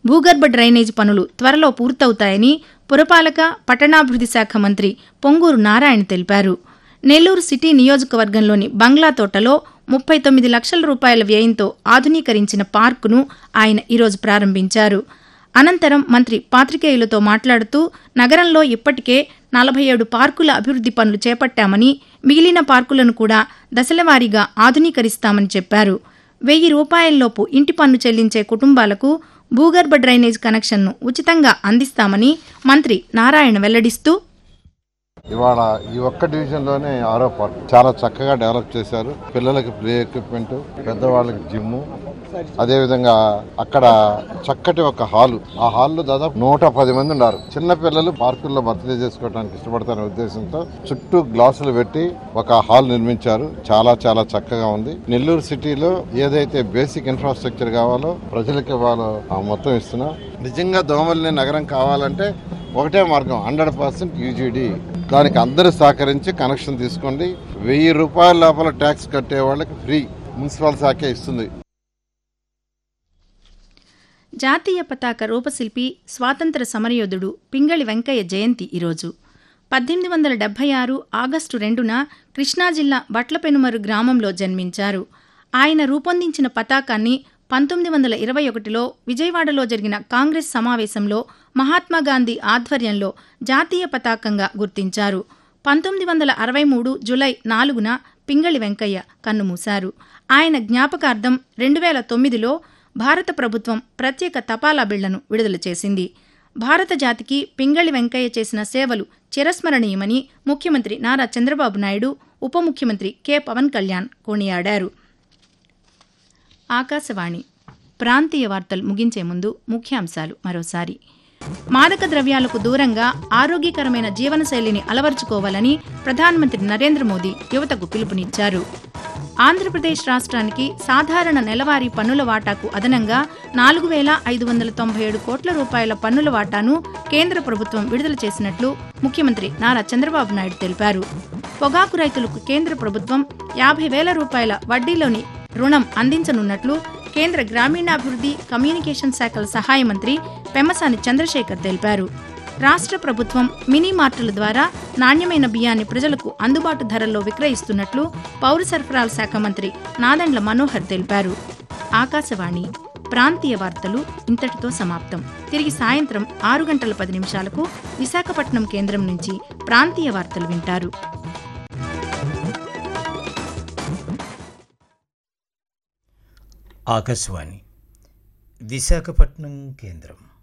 భూగర్భ డ్రైనేజ్ పనులు త్వరలో పూర్తవుతాయని పురపాలక పట్టణాభివృద్ధి శాఖ మంత్రి పొంగూరు నారాయణ తెలిపారు నెల్లూరు సిటీ నియోజకవర్గంలోని బంగ్లా తోటలో ముప్పై తొమ్మిది లక్షల రూపాయల వ్యయంతో ఆధునీకరించిన పార్కును ఆయన ఈరోజు ప్రారంభించారు అనంతరం మంత్రి పాత్రికేయులతో మాట్లాడుతూ నగరంలో ఇప్పటికే నలభై ఏడు పార్కుల అభివృద్ధి పనులు చేపట్టామని మిగిలిన పార్కులను కూడా దశలవారీగా ఆధునీకరిస్తామని చెప్పారు వెయ్యి రూపాయల్లోపు ఇంటి పన్ను చెల్లించే కుటుంబాలకు భూగర్భ డ్రైనేజ్ కనెక్షన్ను ఉచితంగా అందిస్తామని మంత్రి నారాయణ వెల్లడిస్తూ ఇవాళ ఈ ఒక్క డివిజన్ లోనే ఆరో పార్క్ చాలా చక్కగా డెవలప్ చేశారు పిల్లలకి ప్లే ఎక్విప్మెంట్ పెద్దవాళ్ళకి జిమ్ అదేవిధంగా అక్కడ చక్కటి ఒక హాలు ఆ హాల్లో దాదాపు నూట పది మంది ఉన్నారు చిన్న పిల్లలు పార్కుల్లో బర్త్డే చేసుకోవడానికి ఇష్టపడతారనే ఉద్దేశంతో చుట్టూ గ్లాసులు పెట్టి ఒక హాల్ నిర్మించారు చాలా చాలా చక్కగా ఉంది నెల్లూరు సిటీలో ఏదైతే బేసిక్ ఇన్ఫ్రాస్ట్రక్చర్ కావాలో ప్రజలకు ఇవ్వాలో ఆ మొత్తం ఇస్తున్నాం నిజంగా దోమల్ని నగరం కావాలంటే ఒకటే మార్గం హండ్రెడ్ పర్సెంట్ యూజీడీ దానికి అందరూ సహకరించి కనెక్షన్ తీసుకోండి వెయ్యి రూపాయల లోపల ట్యాక్స్ కట్టే వాళ్ళకి ఫ్రీ మున్సిపల్ శాఖే ఇస్తుంది జాతీయ పతాక రూపశిల్పి స్వాతంత్ర సమరయోధుడు పింగళి వెంకయ్య జయంతి ఈరోజు పద్దెనిమిది వందల డెబ్బై ఆరు ఆగస్టు రెండున కృష్ణా జిల్లా బట్లపెనుమరు గ్రామంలో జన్మించారు ఆయన రూపొందించిన పతాకాన్ని పంతొమ్మిది వందల ఇరవై ఒకటిలో విజయవాడలో జరిగిన కాంగ్రెస్ సమావేశంలో మహాత్మాగాంధీ ఆధ్వర్యంలో జాతీయ పతాకంగా గుర్తించారు పంతొమ్మిది వందల అరవై మూడు జులై నాలుగున పింగళి వెంకయ్య కన్నుమూశారు ఆయన జ్ఞాపకార్థం రెండు వేల తొమ్మిదిలో భారత ప్రభుత్వం ప్రత్యేక తపాలా బిళ్లను విడుదల చేసింది భారత జాతికి పింగళి వెంకయ్య చేసిన సేవలు చిరస్మరణీయమని ముఖ్యమంత్రి నారా చంద్రబాబు నాయుడు ఉప ముఖ్యమంత్రి కె పవన్ కళ్యాణ్ కొనియాడారు ఆకాశవాణి ప్రాంతీయ వార్తలు ముగించే ముందు ముఖ్యాంశాలు మరోసారి మాదక ద్రవ్యాలకు దూరంగా ఆరోగ్యకరమైన జీవనశైలిని అలవర్చుకోవాలని ప్రధానమంత్రి నరేంద్ర మోదీ యువతకు పిలుపునిచ్చారు ఆంధ్రప్రదేశ్ రాష్ట్రానికి సాధారణ నెలవారీ పన్నుల వాటాకు అదనంగా నాలుగు వేల ఐదు వందల తొంభై ఏడు కోట్ల రూపాయల పన్నుల వాటాను కేంద్ర ప్రభుత్వం విడుదల చేసినట్లు ముఖ్యమంత్రి నారా చంద్రబాబు నాయుడు తెలిపారు పొగాకు రైతులకు కేంద్ర ప్రభుత్వం యాభై వేల రూపాయల వడ్డీలోని రుణం అందించనున్నట్లు కేంద్ర గ్రామీణాభివృద్ధి కమ్యూనికేషన్ శాఖల సహాయ మంత్రి పెమ్మసాని చంద్రశేఖర్ తెలిపారు రాష్ట్ర ప్రభుత్వం మినీ మార్టుల ద్వారా నాణ్యమైన బియ్యాన్ని ప్రజలకు అందుబాటు ధరల్లో విక్రయిస్తున్నట్లు పౌర సరఫరాల శాఖ మంత్రి నాదెండ్ల మనోహర్ తెలిపారు ఆకాశవాణి ప్రాంతీయ వార్తలు ఇంతటితో సమాప్తం తిరిగి సాయంత్రం ఆరు గంటల పది నిమిషాలకు విశాఖపట్నం కేంద్రం నుంచి ప్రాంతీయ వార్తలు వింటారు ఆకాశవాణి విశాఖపట్నం కేంద్రం